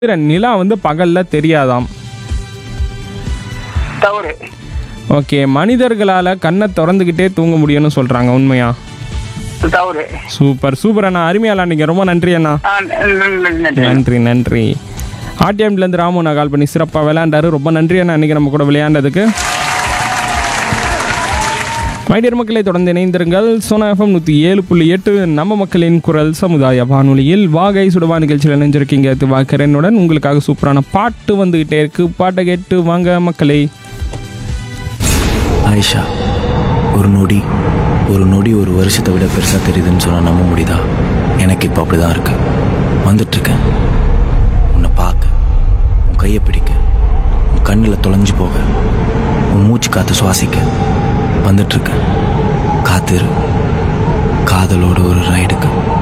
நிலா வந்து பகல்ல தெரியாதாம் தவறு ஓகே மனிதர்களால் கண்ணை திறந்துக்கிட்டே தூங்க முடியும்னு சொல்கிறாங்க உண்மையா தவறு சூப்பர் சூப்பர் அண்ணா அருமையாளா நீங்கள் ரொம்ப நன்றி அண்ணா ஆ, நன்றி, நன்றி. நன்றி நன்றி ஆர்டிஎம்லேருந்து ராமு நான் கால் பண்ணி சிறப்பாக விளையாண்டாரு ரொம்ப நன்றி அண்ணா இன்றைக்கி நம்ம கூட விளையாண்டதுக்கு மைடியர் மக்களை தொடர்ந்து இணைந்திருங்கள் சோனா எஃப்எம் நூற்றி ஏழு புள்ளி எட்டு நம்ம மக்களின் குரல் சமுதாய வானொலியில் வாகை சுடுவா நிகழ்ச்சியில் இணைஞ்சிருக்கீங்க திவாகரனுடன் உங்களுக்காக சூப்பரான பாட்டு வந்துகிட்டே இருக்கு பாட்டை கேட்டு வாங்க மக்களே ஆயிஷா ஒரு நொடி ஒரு நொடி ஒரு வருஷத்தை விட பெருசாக தெரியுதுன்னு சொன்னால் நம்ப முடியுதா எனக்கு இப்போ அப்படி தான் இருக்கு வந்துட்டுருக்கேன் உன்னை பார்க்க உன் கையை பிடிக்க உன் கண்ணில் தொலைஞ்சு போக உன் மூச்சு காற்று சுவாசிக்க வந்துட்டுருக்கேன் காத்திரு காதலோட ஒரு ரைடுக்கு